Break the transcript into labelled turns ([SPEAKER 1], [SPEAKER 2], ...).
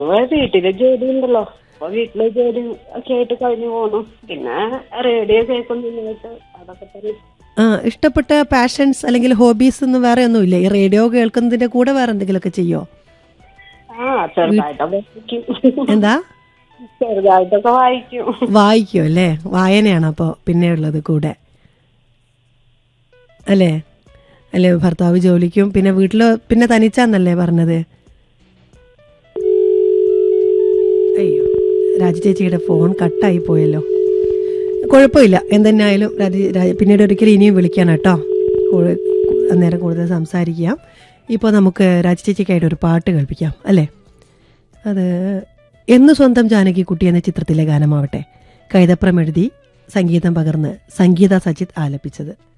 [SPEAKER 1] ഇപ്പൊ വീട്ടിലെ ജോലി ഉണ്ടല്ലോ അപ്പൊ വീട്ടിലെ ജോലി ഒക്കെ ആയിട്ട് കഴിഞ്ഞു പോണു പിന്നെ റേഡിയോ കേൾക്കുന്നുണ്ടായിട്ട് അതൊക്കെ തന്നെ
[SPEAKER 2] ആ ഇഷ്ടപ്പെട്ട പാഷൻസ് അല്ലെങ്കിൽ ഹോബീസ് ഒന്നും വേറെ ഒന്നുമില്ല ഈ റേഡിയോ കേൾക്കുന്നതിന്റെ കൂടെ വേറെ എന്തെങ്കിലുമൊക്കെ ചെയ്യോ
[SPEAKER 1] ആ ചെറുതായിട്ടൊക്കെ വായിക്കും
[SPEAKER 2] എന്താ
[SPEAKER 1] ചെറുതായിട്ടൊക്കെ വായിക്കും
[SPEAKER 2] വായിക്കും അല്ലേ വായനയാണ് അപ്പോൾ പിന്നെ ഉള്ളത് കൂടെ അല്ലേ അല്ലേ ഭർത്താവ് ജോലിക്കും പിന്നെ വീട്ടിൽ പിന്നെ തനിച്ചാന്നല്ലേ പറഞ്ഞത് അയ്യോ രാജി ചേച്ചിയുടെ ഫോൺ കട്ടായി പോയല്ലോ കുഴപ്പമില്ല എന്തെന്നായാലും രാജി രാജ- പിന്നീട് ഒരിക്കലും ഇനിയും വിളിക്കണം കേട്ടോ കൂ- അന്നേരം കൂടുതൽ സംസാരിക്കാം ഇപ്പോൾ നമുക്ക് രാജി ചേച്ചിക്കായിട്ട് ഒരു പാട്ട് കേൾപ്പിക്കാം അല്ലേ അത് എന്ന് സ്വന്തം ജാനകി കുട്ടി എന്ന ചിത്രത്തിലെ ഗാനമാവട്ടെ കൈതപ്രം എഴുതി സംഗീതം പകർന്ന് സംഗീത സജിത് ആലപിച്ചത്